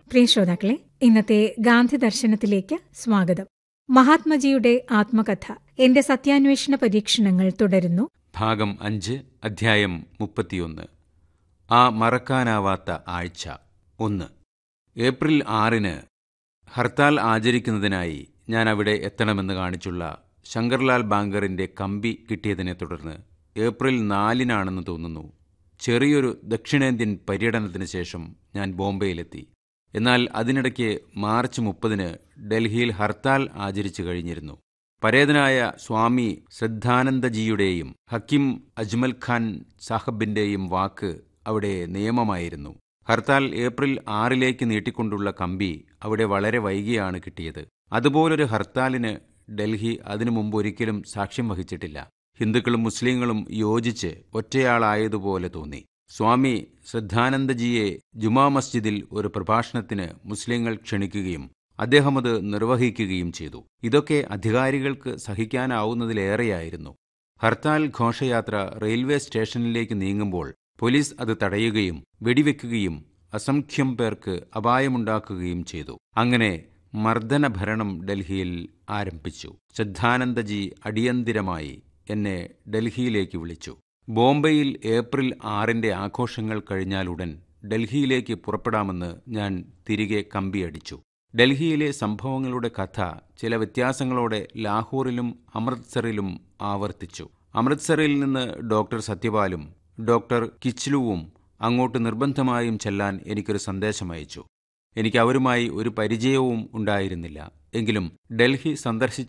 പ്രിയ ശ്രോതാക്കളെ ഇന്നത്തെ ഗാന്ധി ദർശനത്തിലേക്ക് സ്വാഗതം മഹാത്മജിയുടെ ആത്മകഥ എന്റെ സത്യാന്വേഷണ പരീക്ഷണങ്ങൾ തുടരുന്നു ഭാഗം അഞ്ച് അധ്യായം മുപ്പത്തിയൊന്ന് ആ മറക്കാനാവാത്ത ആഴ്ച ഒന്ന് ഏപ്രിൽ ആറിന് ഹർത്താൽ ആചരിക്കുന്നതിനായി ഞാൻ അവിടെ എത്തണമെന്ന് കാണിച്ചുള്ള ശങ്കർലാൽ ബാങ്കറിന്റെ കമ്പി കിട്ടിയതിനെ തുടർന്ന് ഏപ്രിൽ നാലിനാണെന്ന് തോന്നുന്നു ചെറിയൊരു ദക്ഷിണേന്ത്യൻ പര്യടനത്തിന് ശേഷം ഞാൻ ബോംബെയിലെത്തി എന്നാൽ അതിനിടയ്ക്ക് മാർച്ച് മുപ്പതിന് ഡൽഹിയിൽ ഹർത്താൽ ആചരിച്ചു കഴിഞ്ഞിരുന്നു പരേതനായ സ്വാമി ശ്രദ്ധാനന്ദജിയുടെയും ഹക്കിം അജ്മൽ ഖാൻ സാഹബിന്റെയും വാക്ക് അവിടെ നിയമമായിരുന്നു ഹർത്താൽ ഏപ്രിൽ ആറിലേക്ക് നീട്ടിക്കൊണ്ടുള്ള കമ്പി അവിടെ വളരെ വൈകിയാണ് കിട്ടിയത് അതുപോലൊരു ഹർത്താലിന് ഡൽഹി അതിനു മുമ്പ് ഒരിക്കലും സാക്ഷ്യം വഹിച്ചിട്ടില്ല ഹിന്ദുക്കളും മുസ്ലിങ്ങളും യോജിച്ച് ഒറ്റയാളായതുപോലെ തോന്നി സ്വാമി ശ്രദ്ധാനന്ദജിയെ ജുമാ മസ്ജിദിൽ ഒരു പ്രഭാഷണത്തിന് മുസ്ലിങ്ങൾ ക്ഷണിക്കുകയും അദ്ദേഹം അത് നിർവഹിക്കുകയും ചെയ്തു ഇതൊക്കെ അധികാരികൾക്ക് സഹിക്കാനാവുന്നതിലേറെയായിരുന്നു ഹർത്താൽ ഘോഷയാത്ര റെയിൽവേ സ്റ്റേഷനിലേക്ക് നീങ്ങുമ്പോൾ പോലീസ് അത് തടയുകയും വെടിവെക്കുകയും അസംഖ്യം പേർക്ക് അപായമുണ്ടാക്കുകയും ചെയ്തു അങ്ങനെ മർദ്ദന ഭരണം ഡൽഹിയിൽ ആരംഭിച്ചു ശ്രദ്ധാനന്ദജി അടിയന്തിരമായി എന്നെ ഡൽഹിയിലേക്ക് വിളിച്ചു ബോംബെയിൽ ഏപ്രിൽ ആറിന്റെ ആഘോഷങ്ങൾ കഴിഞ്ഞാലുടൻ ഡൽഹിയിലേക്ക് പുറപ്പെടാമെന്ന് ഞാൻ തിരികെ കമ്പിയടിച്ചു ഡൽഹിയിലെ സംഭവങ്ങളുടെ കഥ ചില വ്യത്യാസങ്ങളോടെ ലാഹോറിലും അമൃത്സറിലും ആവർത്തിച്ചു അമൃത്സറിൽ നിന്ന് ഡോക്ടർ സത്യപാലും ഡോക്ടർ കിച്ലുവും അങ്ങോട്ട് നിർബന്ധമായും ചെല്ലാൻ എനിക്കൊരു സന്ദേശം അയച്ചു എനിക്ക് അവരുമായി ഒരു പരിചയവും ഉണ്ടായിരുന്നില്ല എങ്കിലും ഡൽഹി സന്ദർശിച്ച